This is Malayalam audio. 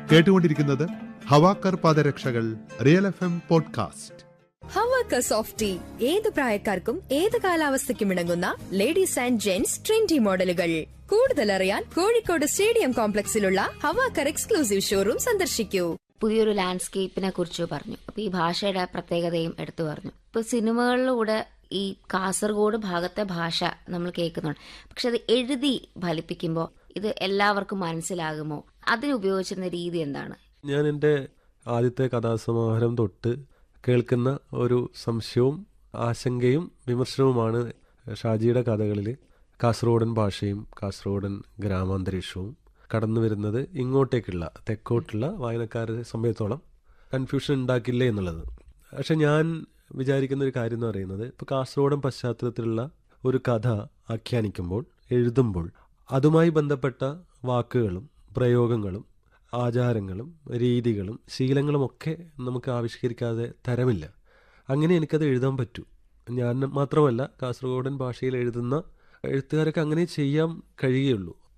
കേട്ടുകൊണ്ടിരിക്കുന്നത് ഹവാക്കർ പാദരക്ഷകൾ റിയൽ എഫ് എം പോഡ്കാസ്റ്റ് ഹവാക്ക സോഫ്റ്റി ഏത് പ്രായക്കാർക്കും ഏത് കാലാവസ്ഥയ്ക്കും ഇണങ്ങുന്ന ലേഡീസ് ആൻഡ് ജെന്റ്സ് ട്രെൻഡി മോഡലുകൾ കൂടുതൽ അറിയാൻ കോഴിക്കോട് സ്റ്റേഡിയം കോംപ്ലക്സിലുള്ള ഹവാക്കർ എക്സ്ക്ലൂസീവ് ഷോറൂം സന്ദർശിക്കൂ പുതിയൊരു ലാൻഡ്സ്കേപ്പിനെ കുറിച്ച് പറഞ്ഞു അപ്പൊ ഈ ഭാഷയുടെ പ്രത്യേകതയും എടുത്തു പറഞ്ഞു ഇപ്പൊ സിനിമകളിലൂടെ ഈ കാസർഗോഡ് ഭാഗത്തെ ഭാഷ നമ്മൾ കേൾക്കുന്നുണ്ട് പക്ഷെ അത് എഴുതി ഫലിപ്പിക്കുമ്പോൾ ഇത് എല്ലാവർക്കും മനസ്സിലാകുമോ അതിന് ഉപയോഗിച്ചിരുന്ന രീതി എന്താണ് ഞാൻ എൻ്റെ ആദ്യത്തെ കഥാസമാഹാരം തൊട്ട് കേൾക്കുന്ന ഒരു സംശയവും ആശങ്കയും വിമർശനവുമാണ് ഷാജിയുടെ കഥകളിൽ കാസർഗോഡൻ ഭാഷയും കാസർഗോഡൻ ഗ്രാമാന്തരീക്ഷവും കടന്നു വരുന്നത് ഇങ്ങോട്ടേക്കുള്ള തെക്കോട്ടുള്ള വായനക്കാരെ സംബന്ധിച്ചോളം കൺഫ്യൂഷൻ ഉണ്ടാക്കില്ലേ എന്നുള്ളത് പക്ഷെ ഞാൻ വിചാരിക്കുന്ന ഒരു കാര്യം എന്ന് പറയുന്നത് ഇപ്പോൾ കാസർഗോഡൻ പശ്ചാത്തലത്തിലുള്ള ഒരു കഥ ആഖ്യാനിക്കുമ്പോൾ എഴുതുമ്പോൾ അതുമായി ബന്ധപ്പെട്ട വാക്കുകളും പ്രയോഗങ്ങളും ആചാരങ്ങളും രീതികളും ശീലങ്ങളും ഒക്കെ നമുക്ക് ആവിഷ്കരിക്കാതെ തരമില്ല അങ്ങനെ എനിക്കത് എഴുതാൻ പറ്റൂ ഞാൻ മാത്രമല്ല കാസർഗോഡൻ ഭാഷയിൽ എഴുതുന്ന എഴുത്തുകാരൊക്കെ അങ്ങനെ ചെയ്യാൻ കഴിയുകയുള്ളൂ